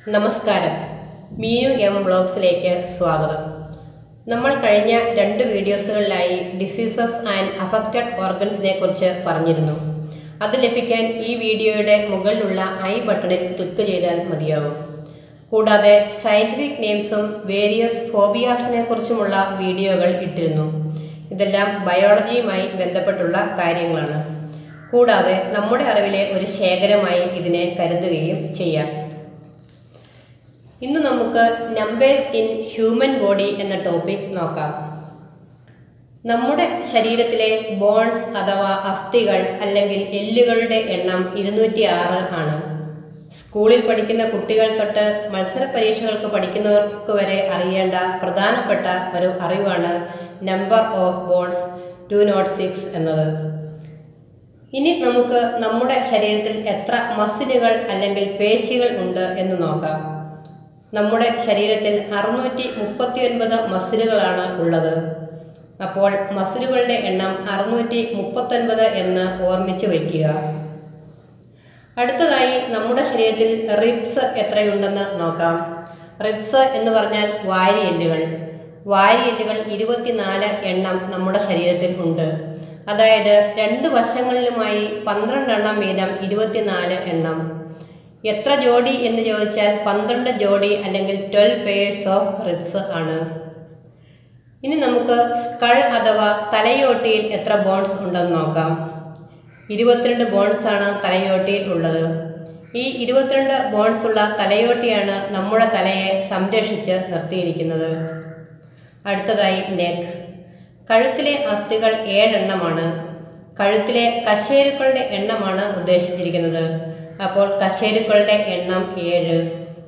നമസ്കാരം മീനു എം ബ്ലോഗ്സിലേക്ക് സ്വാഗതം നമ്മൾ കഴിഞ്ഞ രണ്ട് വീഡിയോസുകളിലായി ഡിസീസസ് ആൻഡ് അഫക്റ്റഡ് ഓർഗൻസിനെ കുറിച്ച് പറഞ്ഞിരുന്നു അത് ലഭിക്കാൻ ഈ വീഡിയോയുടെ മുകളിലുള്ള ഐ ബട്ടണിൽ ക്ലിക്ക് ചെയ്താൽ മതിയാകും കൂടാതെ സയന്റിഫിക് നെയിംസും വേരിയസ് ഫോബിയാസിനെ കുറിച്ചുമുള്ള വീഡിയോകൾ ഇട്ടിരുന്നു ഇതെല്ലാം ബയോളജിയുമായി ബന്ധപ്പെട്ടുള്ള കാര്യങ്ങളാണ് കൂടാതെ നമ്മുടെ അറിവിലെ ഒരു ശേഖരമായി ഇതിനെ കരുതുകയും ചെയ്യാം ഇന്ന് നമുക്ക് നമ്പേഴ്സ് ഇൻ ഹ്യൂമൻ ബോഡി എന്ന ടോപ്പിക് നോക്കാം നമ്മുടെ ശരീരത്തിലെ ബോൺസ് അഥവാ അസ്ഥികൾ അല്ലെങ്കിൽ എല്ലുകളുടെ എണ്ണം ഇരുന്നൂറ്റി ആറ് ആണ് സ്കൂളിൽ പഠിക്കുന്ന കുട്ടികൾ തൊട്ട് മത്സര പരീക്ഷകൾക്ക് പഠിക്കുന്നവർക്ക് വരെ അറിയേണ്ട പ്രധാനപ്പെട്ട ഒരു അറിവാണ് number of bones two nought six എന്നത് ഇനി നമുക്ക് നമ്മുടെ ശരീരത്തിൽ എത്ര മസിലുകൾ അല്ലെങ്കിൽ പേശികൾ ഉണ്ട് എന്ന് നോക്കാം നമ്മുടെ ശരീരത്തിൽ അറുന്നൂറ്റി മുപ്പത്തി ഒൻപത് മസിലുകളാണ് ഉള്ളത് അപ്പോൾ മസിലുകളുടെ എണ്ണം അറുന്നൂറ്റി മുപ്പത്തൊൻപത് എന്ന് ഓർമ്മിച്ച് വയ്ക്കുക അടുത്തതായി നമ്മുടെ ശരീരത്തിൽ റിബ്സ് എത്രയുണ്ടെന്ന് നോക്കാം റിബ്സ് എന്ന് പറഞ്ഞാൽ വാരിയെല്ലുകൾ വാരിയെല്ലുകൾ ഇരുപത്തിനാല് എണ്ണം നമ്മുടെ ശരീരത്തിൽ ഉണ്ട് അതായത് രണ്ട് വശങ്ങളിലുമായി പന്ത്രണ്ടെണ്ണം വീതം ഇരുപത്തിനാല് എണ്ണം എത്ര ജോഡി എന്ന് ചോദിച്ചാൽ പന്ത്രണ്ട് ജോഡി അല്ലെങ്കിൽ ട്വൽവ് പേഴ്സ് ഓഫ് റിബ്സ് ആണ് ഇനി നമുക്ക് സ്കൾ അഥവാ തലയോട്ടിയിൽ എത്ര ബോൺസ് ഉണ്ടെന്ന് നോക്കാം ഇരുപത്തിരണ്ട് ബോൺസ് ആണ് തലയോട്ടിയിൽ ഉള്ളത് ഈ ഇരുപത്തിരണ്ട് ബോൺസ് ഉള്ള തലയോട്ടിയാണ് നമ്മുടെ തലയെ സംരക്ഷിച്ച് നിർത്തിയിരിക്കുന്നത് അടുത്തതായി നെക്ക് കഴുത്തിലെ അസ്ഥികൾ ഏഴെണ്ണമാണ് കഴുത്തിലെ കശേരുക്കളുടെ എണ്ണമാണ് ഉദ്ദേശിച്ചിരിക്കുന്നത് അപ്പോൾ കശേരുക്കളുടെ എണ്ണം ഏഴ്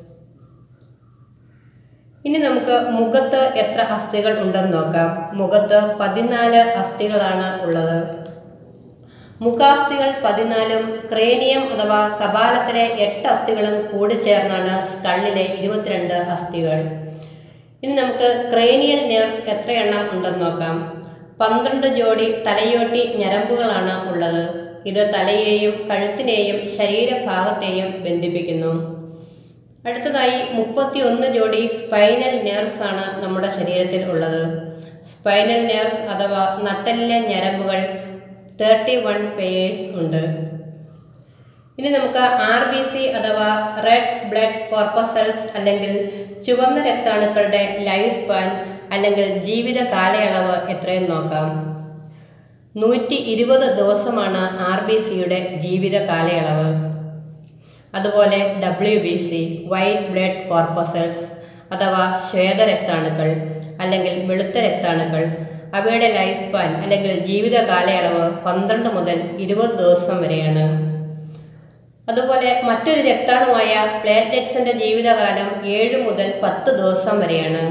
ഇനി നമുക്ക് മുഖത്ത് എത്ര അസ്ഥികൾ ഉണ്ടെന്ന് നോക്കാം മുഖത്ത് പതിനാല് അസ്ഥികളാണ് ഉള്ളത് മുഖാസ്ഥികൾ പതിനാലും ക്രേനിയം അഥവാ കപാലത്തിലെ എട്ട് അസ്ഥികളും കൂടി ചേർന്നാണ് സ്കള്ളിലെ ഇരുപത്തിരണ്ട് അസ്ഥികൾ ഇനി നമുക്ക് ക്രേനിയൽ നെർവ്സ് എത്ര എണ്ണം ഉണ്ടെന്ന് നോക്കാം പന്ത്രണ്ട് ജോഡി തലയോട്ടി ഞരമ്പുകളാണ് ഉള്ളത് ഇത് തലയെയും കഴുത്തിനെയും ശരീരഭാഗത്തെയും ബന്ധിപ്പിക്കുന്നു അടുത്തതായി മുപ്പത്തി ഒന്ന് ജോഡി സ്പൈനൽ നെർവ്സ് ആണ് നമ്മുടെ ശരീരത്തിൽ ഉള്ളത് സ്പൈനൽ നെർവ്സ് അഥവാ നട്ടലിലെ ഞരമ്പുകൾ തേർട്ടി വൺ പേയേഴ്സ് ഉണ്ട് ഇനി നമുക്ക് ആർ ബി സി അഥവാ റെഡ് ബ്ലഡ് കോർപ്പസൽസ് അല്ലെങ്കിൽ ചുവന്ന രക്താണുക്കളുടെ ലൈഫ് സ്പാൻ അല്ലെങ്കിൽ ജീവിത കാലയളവ് എത്രയെന്ന് നോക്കാം നൂറ്റി ഇരുപത് ദിവസമാണ് ആർ ബി സിയുടെ ജീവിത കാലയളവ് അതുപോലെ W B C white blood corpuscles അഥവാ ശ്വേതരക്താണുക്കൾ അല്ലെങ്കിൽ വെളുത്ത രക്താണുക്കൾ അവയുടെ ലൈഫ് സ്പാൻ അല്ലെങ്കിൽ ജീവിത കാലയളവ് പന്ത്രണ്ട് മുതൽ ഇരുപത് ദിവസം വരെയാണ് അതുപോലെ മറ്റൊരു രക്താണുവായ പ്ലേറ്റ്ലെറ്റ്സിന്റെ ജീവിതകാലം ഏഴ് മുതൽ പത്ത് ദിവസം വരെയാണ്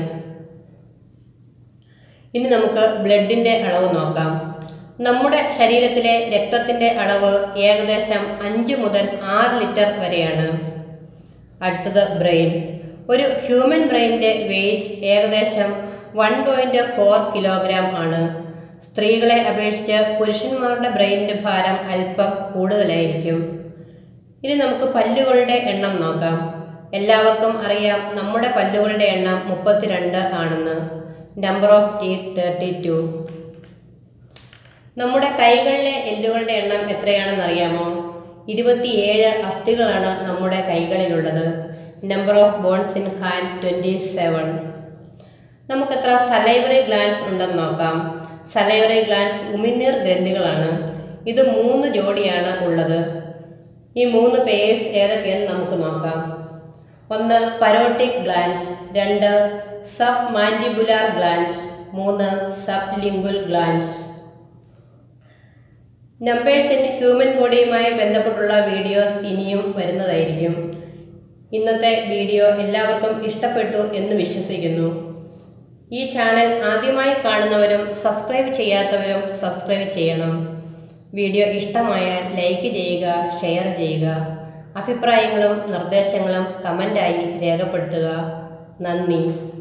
ഇനി നമുക്ക് ബ്ലഡിന്റെ അളവ് നോക്കാം നമ്മുടെ ശരീരത്തിലെ രക്തത്തിന്റെ അളവ് ഏകദേശം അഞ്ച് മുതൽ ആറ് ലിറ്റർ വരെയാണ് അടുത്തത് ബ്രെയിൻ ഒരു ഹ്യൂമൻ ബ്രെയിനിന്റെ വെയിറ്റ് ഏകദേശം വൺ പോയിന്റ് ഫോർ കിലോഗ്രാം ആണ് സ്ത്രീകളെ അപേക്ഷിച്ച് പുരുഷന്മാരുടെ ബ്രെയിനിന്റെ ഭാരം അല്പം കൂടുതലായിരിക്കും ഇനി നമുക്ക് പല്ലുകളുടെ എണ്ണം നോക്കാം എല്ലാവർക്കും അറിയാം നമ്മുടെ പല്ലുകളുടെ എണ്ണം മുപ്പത്തിരണ്ട് ആണെന്ന് number of teeth thirty two നമ്മുടെ കൈകളിലെ എല്ലുകളുടെ എണ്ണം എത്രയാണെന്ന് അറിയാമോ ഇരുപത്തിയേഴ് അസ്ഥികളാണ് നമ്മുടെ കൈകളിലുള്ളത് number of bones in hand twenty seven നമുക്ക് എത്ര സലൈവറി ഗ്ലാൻസ് ഉണ്ടെന്ന് നോക്കാം സലൈവറി ഗ്ലാൻസ് ഉമിനീർ ഗ്രന്ഥികളാണ് ഇത് മൂന്ന് ജോഡിയാണ് ഉള്ളത് ഈ മൂന്ന് പേഴ്സ് ഏതൊക്കെയെന്ന് നമുക്ക് നോക്കാം ഒന്ന് പരോട്ടിക് ഗ്ലാൻസ് രണ്ട് സബ് മാൻഡിബുലാർ ഗ്ലാൻസ് മൂന്ന് sublingual glands numbers in human ബോഡിയുമായി ബന്ധപ്പെട്ടുള്ള വീഡിയോസ് ഇനിയും വരുന്നതായിരിക്കും ഇന്നത്തെ വീഡിയോ എല്ലാവർക്കും ഇഷ്ടപ്പെട്ടു എന്ന് വിശ്വസിക്കുന്നു ഈ ചാനൽ ആദ്യമായി കാണുന്നവരും സബ്സ്ക്രൈബ് ചെയ്യാത്തവരും സബ്സ്ക്രൈബ് ചെയ്യണം വീഡിയോ ഇഷ്ടമായാൽ ലൈക്ക് ചെയ്യുക ഷെയർ ചെയ്യുക അഭിപ്രായങ്ങളും നിർദ്ദേശങ്ങളും കമൻ്റായി രേഖപ്പെടുത്തുക നന്ദി